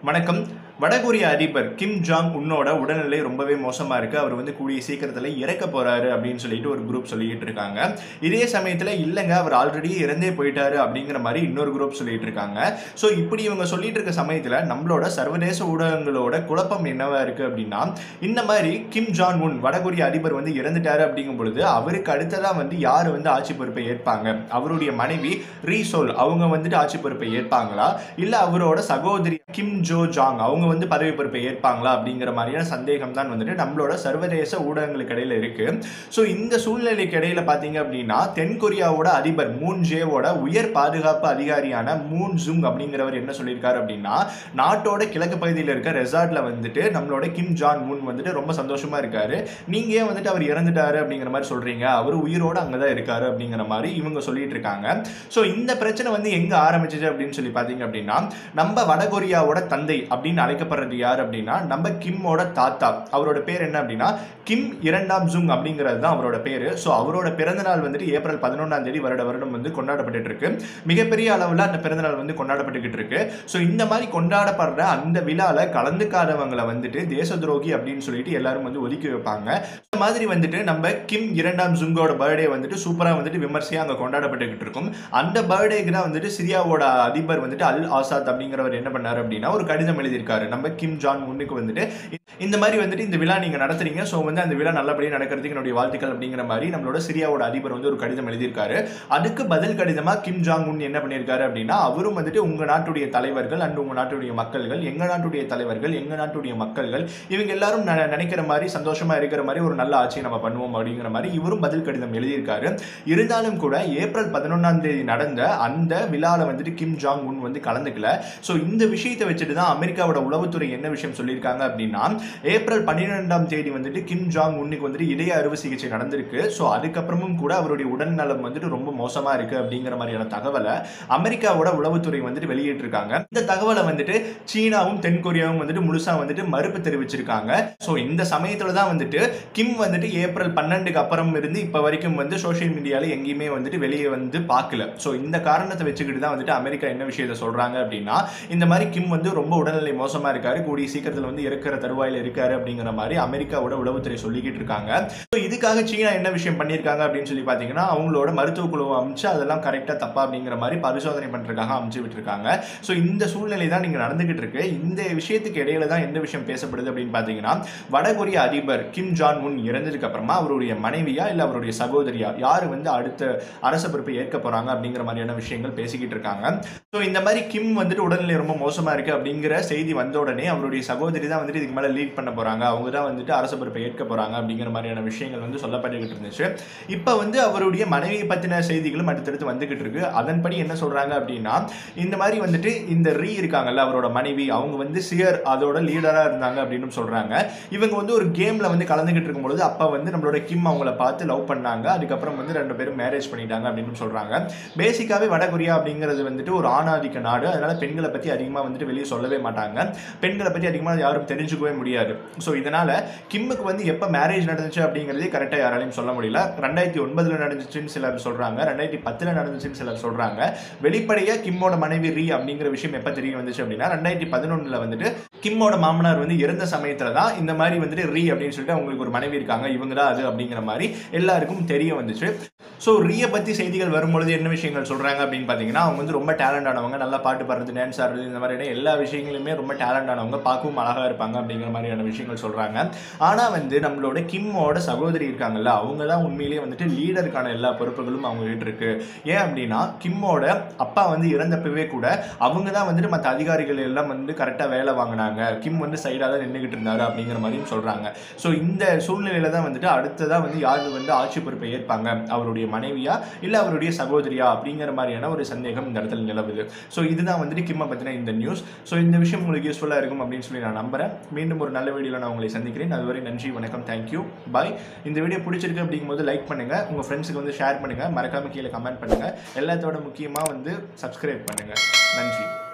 வணக்கம் வடகொரிய அதிபர் கிம் ஜாங் உன்னோட உடல்நிலை ரொம்பவே மோசமா இருக்கு அவர் வந்து கூடிய சீக்கிரத்துல இறக்க போறாரு அப்படின்னு சொல்லிட்டு ஒரு குரூப் சொல்லிட்டு இருக்காங்க இதே சமயத்துல இல்லைங்க அவர் ஆல்ரெடி இறந்தே போயிட்டாரு அப்படிங்கிற மாதிரி இன்னொரு குரூப் சொல்லிட்டு இருக்காங்க ஸோ இப்படி இவங்க சொல்லிட்டு இருக்க சமயத்துல நம்மளோட சர்வதேச ஊடகங்களோட குழப்பம் என்னவா இருக்கு அப்படின்னா இந்த மாதிரி கிம் ஜான் உன் வடகொரிய அதிபர் வந்து இறந்துட்டாரு அப்படிங்கும் பொழுது அவருக்கு அடுத்ததா வந்து யார் வந்து ஆட்சி பொறுப்பை ஏற்பாங்க அவருடைய மனைவி ரீசோல் அவங்க வந்துட்டு ஆட்சி பொறுப்பை ஏற்பாங்களா இல்ல அவரோட சகோதரி கிம் ஜோ ஜாங் அவங்க வந்து பதவி பொறுப்பை ஏற்பாங்களா அப்படிங்கிற மாதிரியான சந்தேகம் தான் வந்துட்டு நம்மளோட சர்வதேச ஊடகங்களுக்கு இடையில இருக்கு ஸோ இந்த சூழ்நிலைக்கு இடையில பாத்தீங்க அப்படின்னா தென் கொரியாவோட அதிபர் மூன் ஜேவோட உயர் பாதுகாப்பு அதிகாரியான மூன் ஜுங் அப்படிங்கிறவர் என்ன சொல்லியிருக்காரு அப்படின்னா நாட்டோட கிழக்கு பகுதியில் இருக்க ரெசார்ட்ல வந்துட்டு நம்மளோட கிம் ஜான் மூன் வந்துட்டு ரொம்ப சந்தோஷமா இருக்காரு நீங்க ஏன் வந்துட்டு அவர் இறந்துட்டாரு அப்படிங்கிற மாதிரி சொல்றீங்க அவர் உயிரோட அங்கதான் இருக்காரு அப்படிங்கிற மாதிரி இவங்க சொல்லிட்டு இருக்காங்க ஸோ இந்த பிரச்சனை வந்து எங்க ஆரம்பிச்சது அப்படின்னு சொல்லி பாத்தீங்க அப்படின்னா நம்ம வடகொரியாவோட தந்தை அப்படின்னு அழைக்கப்படுறது யார் அப்படின்னா நம்ம கிம்மோட தாத்தா அவரோட பேர் என்ன அப்படின்னா கிம் இரண்டாம் ஜுங் அப்படிங்கிறது தான் அவரோட பேரு ஸோ அவரோட பிறந்த நாள் வந்துட்டு ஏப்ரல் பதினொன்றாம் தேதி வருட வருடம் வந்து கொண்டாடப்பட்டுட்டு இருக்கு மிகப்பெரிய அளவில் அந்த பிறந்த நாள் வந்து கொண்டாடப்பட்டுக்கிட்டு இருக்கு ஸோ இந்த மாதிரி கொண்டாடப்படுற அந்த விழால கலந்துக்காதவங்களை வந்துட்டு தேச துரோகி அப்படின்னு சொல்லிட்டு எல்லாரும் வந்து ஒதுக்கி வைப்பாங்க இந்த மாதிரி வந்துட்டு நம்ம கிம் இரண்டாம் ஜுங்கோட பர்த்டே வந்துட்டு சூப்பரா வந்துட்டு விமர்சையா அங்க கொண்டாடப்பட்டுக்கிட்டு இருக்கும் அந்த பர்த்டேக்கு தான் வந்துட்டு சிரியாவோட அதிபர் வந்துட்டு அல் ஆசாத் அப்படிங்கிறவர் என்ன பண்ணாரு அப்படின்னா ஒரு கடிதம் எழுதியிருக்காரு நம்ம கிம் ஜான் முன்னுக்கு வந்துட்டு இந்த மாதிரி வந்துட்டு இந்த விழா நீங்க நடத்துறீங்க ஸோ வந்து அந்த விழா நல்லபடியாக நடக்கிறதுக்கு என்னுடைய வாழ்த்துக்கள் அப்படிங்கிற மாதிரி நம்மளோட சிரியாவோட அதிபர் வந்து ஒரு கடிதம் எழுதியிருக்காரு அதுக்கு பதில் கடிதமா கிம் ஜாங் உன் என்ன பண்ணியிருக்காரு அப்படின்னா அவரும் வந்துட்டு உங்க நாட்டுடைய தலைவர்கள் அண்ட் உங்க நாட்டுடைய மக்கள்கள் எங்க நாட்டுடைய தலைவர்கள் எங்க நாட்டுடைய மக்கள்கள் இவங்க எல்லாரும் ந- நினைக்கிற மாதிரி சந்தோஷமா இருக்கிற மாதிரி ஒரு நல்ல ஆட்சியை நம்ம பண்ணுவோம் அப்படிங்கிற மாதிரி இவரும் பதில் கடிதம் எழுதியிருக்காரு இருந்தாலும் கூட ஏப்ரல் பதினொன்றாம் தேதி நடந்த அந்த விழால வந்துட்டு கிம் ஜாங் உன் வந்து கலந்துக்கல ஸோ இந்த விஷயத்தை வச்சுட்டு தான் அமெரிக்காவோட உளவுத்துறை என்ன விஷயம் சொல்லியிருக்காங்க அப்படின்னா ஏப்ரல் பன்னிரெண்டாம் தேதி வந்துட்டு கிம் ஜாங் உன்னுக்கு வந்துட்டு இதய அறுவை சிகிச்சை நடந்திருக்கு ஸோ அதுக்கப்புறமும் கூட அவருடைய உடல்நலம் வந்துட்டு ரொம்ப மோசமா இருக்கு அப்படிங்கிற மாதிரியான தகவலை அமெரிக்காவோட உளவுத்துறை வந்துட்டு வெளியிட்டிருக்காங்க இந்த தகவலை வந்துட்டு சீனாவும் தென் கொரியாவும் வந்துட்டு முழுசா வந்துட்டு மறுப்பு தெரிவிச்சிருக்காங்க ஸோ இந்த சமயத்துல தான் வந்துட்டு கிம் வந்துட்டு ஏப்ரல் பன்னெண்டுக்கு அப்புறம் இருந்து இப்போ வரைக்கும் வந்து சோஷியல் மீடியால எங்கேயுமே வந்துட்டு வெளியே வந்து பார்க்கல ஸோ இந்த காரணத்தை வச்சுக்கிட்டு தான் வந்துட்டு அமெரிக்கா என்ன விஷயத்த சொல்றாங்க அப்படின்னா இந்த மாதிரி கிம் வந்து ரொம்ப உடல்நிலை மோசமா இருக்காரு கூடிய சீக்கிரத்தில் வந்து இருக்கிற தருவாயில இருக்காரு அப்படிங்கிற மாதிரி அமெரிக்காவோட உளவுத்துறை சொல்லிக்கிட்டு இருக்காங்க ஸோ இதுக்காக சீனா என்ன விஷயம் பண்ணியிருக்காங்க அப்படின்னு சொல்லி பார்த்தீங்கன்னா அவங்களோட மருத்துவ குழுவை அமைச்சு அதெல்லாம் கரெக்டாக தப்பா அப்படிங்கிற மாதிரி பரிசோதனை பண்றதுக்காக அமைச்சு விட்டுருக்காங்க ஸோ இந்த சூழ்நிலை தான் நீங்க நடந்துகிட்டு இருக்கு இந்த விஷயத்துக்கு இடையில தான் எந்த விஷயம் பேசப்படுது அப்படின்னு பார்த்தீங்கன்னா வடகொரிய அதிபர் கிம் ஜான் உன் இறந்ததுக்கு அப்புறமா அவருடைய மனைவியா இல்ல அவருடைய சகோதரியா யாரு வந்து அடுத்த அரச பொறுப்பை ஏற்க போறாங்க அப்படிங்கிற மாதிரியான விஷயங்கள் பேசிக்கிட்டு இருக்காங்க ஸோ இந்த மாதிரி கிம் வந்துட்டு உடல்நிலை ரொம்ப மோசமா இருக்கு அப்படிங்கிற செய்தி வந்த உடனே அவருடைய சகோதரி தான் வந்துட்டு இதுக்கு மேல லீட் பண்ண போறாங்க அவங்க தான் வந்துட்டு அரச பொறுப்பை ஏற்க போறாங்க அப்படிங்கிற மாதிரியான விஷயங்கள் வந்து சொல்லப்பட்டுக்கிட்டு இருந்துச்சு இப்போ வந்து அவருடைய மனைவியை பத்தின செய்திகளும் அடுத்தடுத்து வந்துகிட்டு இருக்கு அதன்படி என்ன சொல்றாங்க அப்படின்னா இந்த மாதிரி வந்துட்டு இந்த ரீ இருக்காங்கல்ல அவரோட மனைவி அவங்க வந்து சியர் அதோட லீடரா இருந்தாங்க அப்படின்னு சொல்றாங்க இவங்க வந்து ஒரு கேம்ல வந்து கலந்துகிட்டு இருக்கும்பொழுது அப்ப வந்து நம்மளோட கிம் அவங்கள பார்த்து லவ் பண்ணாங்க அதுக்கப்புறம் வந்து ரெண்டு பேரும் மேரேஜ் பண்ணிட்டாங்க அப்படின்னு சொல்றாங்க பேசிக்காவே வடகொரியா அப்படிங்கிறது வந்துட்டு ஒரு ஆணாதிக்க நாடு அதனால பெண்களை பத்தி அதிகமா வந்துட்டு வெளியே சொல்லவே மாட்டாங்க பெண்களை பத்தி அதிகமா யாரும் தெரிஞ்சுக்கவே முடியாது ஸோ இதனால கிம்முக்கு வந்து எப்ப மேரேஜ் நடந்துச்சு அப்படிங்கிறதே கரெக்டா யாராலையும் சொல்ல முடியல ரெண்டாயிரத்தி ஒன்பதுல நடந்துச்சுன்னு சிலர் சொல்றாங்க ரெண்டாயிரத்தி பத்துல நடந்துச்சுன்னு சிலர் சொல்றாங்க வெளிப்படையா கிம்மோட மனைவி ரீ அப்படிங்கிற விஷயம் எப்ப தெரிய வந்துச்சு அப்படின்னா ரெண்டாயிரத்தி பதினொன்னுல வந்துட்டு கிம்மோட மாமனார் வந்து இறந்த சமயத்துல தான் இந்த மாதிரி வந்துட்டு ரீ அப்படின்னு சொல்லிட்டு அவங்களுக்கு ஒரு மனைவி இருக்காங்க இவங்க தான் அது அப்படிங்கிற மாதிரி எல்லாருக்கும் தெரிய வந்துச்சு ஸோ ரீயை பத்தி செய்திகள் வரும்பொழுது என்ன விஷயங்கள் சொல்றாங்க அப்படின்னு பார்த்தீங்கன்னா அவங்க வந்து ரொம்ப டேலண்ட் ஆனவங்க நல்லா பாட்டு பாடுறது டான்ஸ் ஆடுறது இந்த மாதிரியான எல்லா விஷயங்களுமே ரொம்ப டேலண்ட் ஆனவங்க பார்க்கவும் அழகா இருப்பாங்க அப்படிங்கிற மாதிரியான விஷயங்கள் சொல்றாங்க ஆனா வந்து நம்மளோட கிம்மோட சகோதரி இருக்காங்கல்ல அவங்க தான் உண்மையிலேயே வந்துட்டு லீடருக்கான எல்லா பொறுப்புகளும் அவங்க கிட்ட இருக்கு ஏன் அப்படின்னா கிம்மோட அப்பா வந்து இறந்தப்பவே கூட அவங்க தான் வந்துட்டு மற்ற அதிகாரிகள் எல்லாம் வந்து கரெக்டாக வேலை வாங்கினாங்க கிம் வந்து சைடாக தான் நின்றுகிட்டு இருந்தாரு அப்படிங்கிற மாதிரியும் சொல்றாங்க ஸோ இந்த சூழ்நிலையில தான் வந்துட்டு அடுத்ததான் வந்து யார் வந்து ஆட்சி பொறுப்பை ஏற்பாங்க அவருடைய மனைவியா இல்லை அவருடைய சகோதரியா அப்படிங்கிற மாதிரியான ஒரு சந்தேகம் இந்த இடத்துல நிலவுது ஸோ இதுதான் வந்துட்டு கிம்மை பற்றின இந்த நியூஸ் ஸோ இந்த விஷயம் உங்களுக்கு யூஸ்ஃபுல்லாக இருக்கும் அப்படின்னு சொல்லி நான் நம்புறேன் மீண்டும் ஒரு நல்ல வீடியோவில் நான் உங்களை சந்திக்கிறேன் அதுவரை நன்றி வணக்கம் தேங்க்யூ பாய் இந்த வீடியோ பிடிச்சிருக்கு அப்படிங்கும்போது லைக் பண்ணுங்க உங்க ஃப்ரெண்ட்ஸுக்கு வந்து ஷேர் பண்ணுங்க மறக்காம கீழே கமெண்ட் பண்ணுங்க எல்லாத்தோட முக்கியமாக வந்து சப்ஸ்கிரைப் பண்ணுங்க நன்றி